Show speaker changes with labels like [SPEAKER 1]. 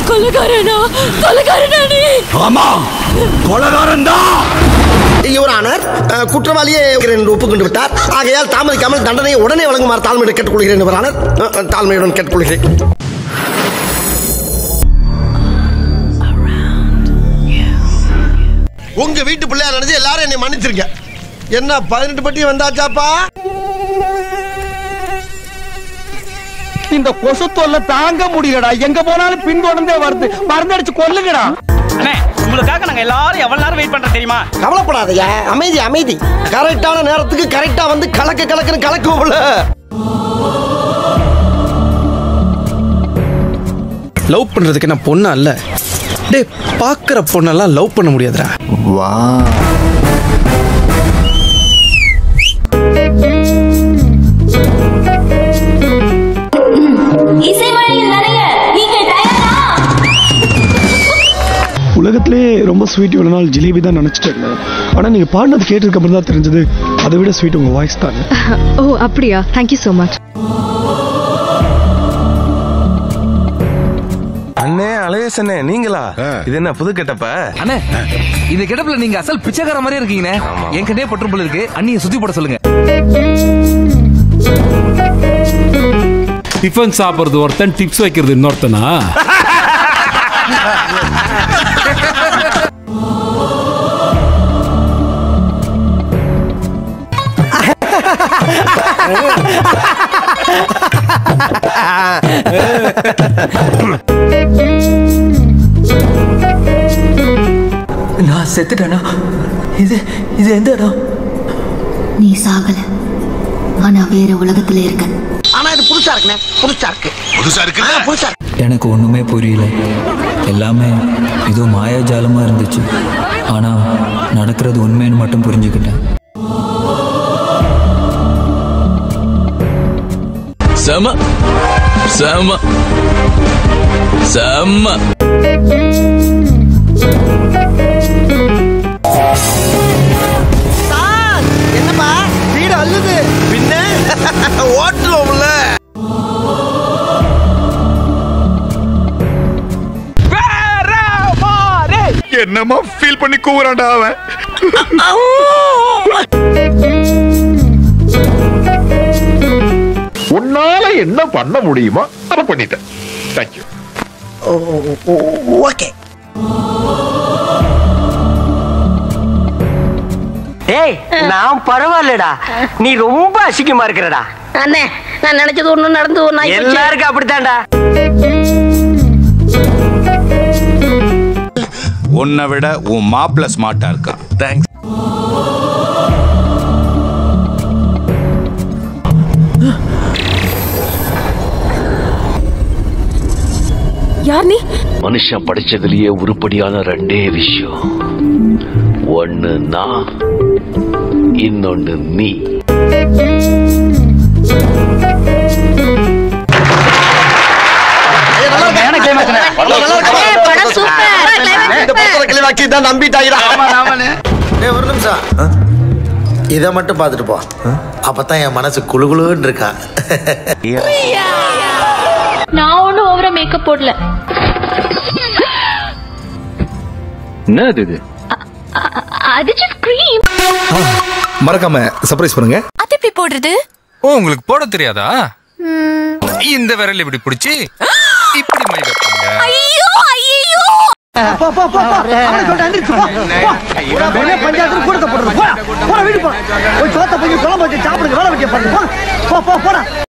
[SPEAKER 1] கொலைகாரனா கொலைகாரனா நீ
[SPEAKER 2] ஆமா கொலகாரன் தான்
[SPEAKER 3] யுவர் ஆனர் அஹ், குற்றவாளியே என்று ஒப்புக்கொண்டு விட்டார் ஆகையால் தாமதிக்காமல் தண்டனையை உடனே வழங்குமாறு தாழ்மையுடன் கேட்டுக்கொள்கிறேன் யுவர் ஆனர் அஹ், அஹ், தாழ்மையுடன் கேட்டுக்கொள்கிறேன் உங்க வீட்டு பிள்ளையா நினைச்சு எல்லாரும் என்னை மன்னிச்சிருங்க என்ன பதினெட்டு பட்டி வந்தாச்சாப்பா
[SPEAKER 4] இந்த கொசு தொல்லை தாங்க முடியலடா எங்க போனாலும் பின்தொடர்ந்தே வருது மருந்தடிச்சு கொல்லுங்கடா
[SPEAKER 5] அண்ணே உங்களுக்காக நாங்க எல்லாரும் எவ்வளவு நேரம் வெயிட் பண்றோம் தெரியுமா
[SPEAKER 3] கவலைப்படாதயா அமைதி அமைதி கரெக்டான நேரத்துக்கு கரெக்டா வந்து கலக்க கலக்குன்னு கலக்குவோம்ல
[SPEAKER 6] லவ் பண்றதுக்கு நான் பொண்ணா இல்ல டேய் பாக்குற பொண்ணெல்லாம் லவ் பண்ண முடியாதுடா
[SPEAKER 2] வா
[SPEAKER 7] இசைமணியில் நிறைய நீங்கள் தயாரா
[SPEAKER 8] உலகத்திலே ரொம்ப ஸ்வீட் இவ்வளோ நாள் ஜிலேபி தான் நினச்சிட்டு இருந்தேன் ஆனால் நீங்கள் பாடினது கேட்டதுக்கு அப்புறம் தான் தெரிஞ்சது அதை விட ஸ்வீட் உங்கள் வாய்ஸ் தான்
[SPEAKER 1] ஓ அப்படியா தேங்க்யூ ஸோ மச்
[SPEAKER 9] அண்ணே அழகேசண்ணே நீங்களா இது என்ன புது கெட்டப்ப
[SPEAKER 4] அண்ணே இந்த கிடப்புல நீங்க அசல் பிச்சைக்கார மாதிரியே இருக்கீங்கண்ணே என் கண்ணே பற்றும் போல இருக்கு அண்ணியை சுத்தி போட சொல்லுங்க
[SPEAKER 10] டிஃபன் சாப்பிடுறது ஒருத்தன் டிப்ஸ் வைக்கிறது இன்னொருத்தனா
[SPEAKER 4] நான் செத்துட்டேனா இது இது எந்த இடம்
[SPEAKER 7] நீ சாகல ஆனா வேற உலகத்துல இருக்க
[SPEAKER 3] ஆனா இது புதுசா இருக்குண்ணே புதுசா இருக்கு
[SPEAKER 2] புதுசா இருக்கு
[SPEAKER 3] ஆ, புதுசா இருக்கு
[SPEAKER 4] எனக்கு ஒண்ணுமே புரியல எல்லாமே ஏதோ மாயாஜாலமா இருந்துச்சு ஆனா நடக்கிறது உண்மைன்னு மட்டும் புரிஞ்சுக்கிட்டேன்
[SPEAKER 10] செம செம செம்ம
[SPEAKER 3] என்னப்பா வீடு அள்ளுது பின்ன ஓட்டுவோம்ல
[SPEAKER 2] என்னமா ஃபீல் பண்ணி கூவுறான்டா அவன் உன்னால என்ன பண்ண முடியுமோ அதை பண்ணிட்டேன் தேங்க்யூ
[SPEAKER 3] ஓகே
[SPEAKER 5] ஏய் நான் பரவாயில்லடா நீ ரொம்ப அசிங்கமா இருக்கிறடா
[SPEAKER 7] அண்ணே நான் நினைச்சது ஒண்ணு நடந்து ஒண்ணு
[SPEAKER 5] எல்லாருக்கும் அப்படித்தான்டா
[SPEAKER 2] உன்னை விட உன் மாப்பிள்ள ஸ்மார்ட்டா இருக்கான்
[SPEAKER 9] தேங்க்ஸ்
[SPEAKER 1] யார் நீ
[SPEAKER 10] மனுஷன் படிச்சதுலயே உருப்படியான ரெண்டே விஷயம் ஒன்னு நான் இன்னொன்னு நீ
[SPEAKER 7] படம்
[SPEAKER 3] இந்த படத்துல கிளிவாக்கி தான் நம்பிட்டாயிரா
[SPEAKER 11] டேய் ஒரு நிமிஷம் இதை மட்டும் பார்த்துட்டு போ அப்பதான் என் மனசு குளுகுளுன்னு இருக்கா
[SPEAKER 7] நான் ஒண்ணும் ஓவரா மேக்கப் போடல
[SPEAKER 10] என்னது இது
[SPEAKER 7] அது ஜஸ்ட் க்ரீம்
[SPEAKER 2] மறக்காம சர்ப்ரைஸ் பண்ணுங்க
[SPEAKER 7] அது எப்படி போடுறது
[SPEAKER 10] ஓ உங்களுக்கு போட தெரியாதா இந்த விரல் இப்படி பிடிச்சி இப்படி மை வைப்பாங்க
[SPEAKER 7] ஐயோ ஐயோ
[SPEAKER 3] பஞ்சாயத்து கூடத்தை போடுறது போடா போடா வீடு போடா போய் சோத்த போய் குழம்பு வச்சு சாப்பிடுங்க வேலை வைக்க பாருங்க போ போ போடா